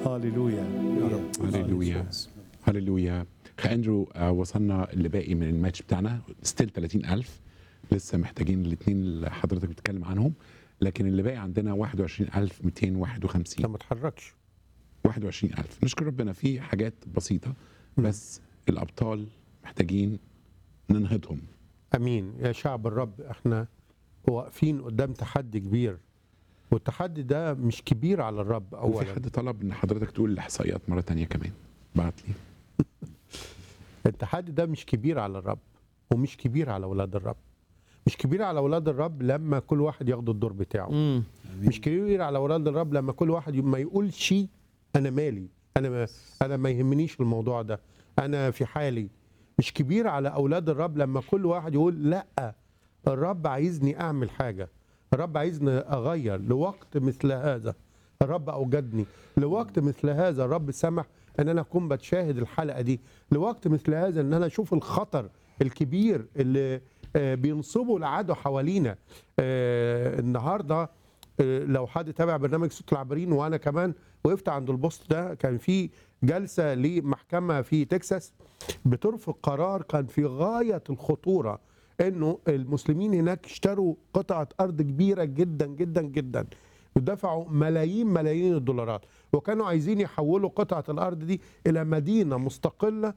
هاليلويا يا رب هللويا هللويا اخ اندرو آه، وصلنا اللي باقي من الماتش بتاعنا ستيل 30000 لسه محتاجين الاثنين اللي حضرتك بتتكلم عنهم لكن اللي باقي عندنا 21251 ما تحركش 21000 نشكر ربنا في حاجات بسيطه بس الابطال محتاجين ننهضهم امين يا شعب الرب احنا واقفين قدام تحدي كبير والتحدي ده مش كبير على الرب وفي اولا حد طلب ان حضرتك تقول الاحصائيات مره تانية كمان بعت لي التحدي ده مش كبير على الرب ومش كبير على اولاد الرب مش كبير على اولاد الرب لما كل واحد ياخد الدور بتاعه مش كبير على اولاد الرب لما كل واحد ما يقولش انا مالي انا ما انا ما يهمنيش الموضوع ده انا في حالي مش كبير على اولاد الرب لما كل واحد يقول لا الرب عايزني اعمل حاجه الرب عايزني اغير لوقت مثل هذا الرب اوجدني لوقت مثل هذا الرب سمح ان انا اكون بتشاهد الحلقه دي لوقت مثل هذا ان انا اشوف الخطر الكبير اللي آه، بينصبوا العدو حوالينا آه، النهارده آه، لو حد تابع برنامج صوت العبرين وانا كمان وقفت عند البوست ده كان في جلسه لمحكمه في تكساس بترفض قرار كان في غايه الخطوره انه المسلمين هناك اشتروا قطعه ارض كبيره جدا جدا جدا ودفعوا ملايين ملايين الدولارات وكانوا عايزين يحولوا قطعه الارض دي الى مدينه مستقله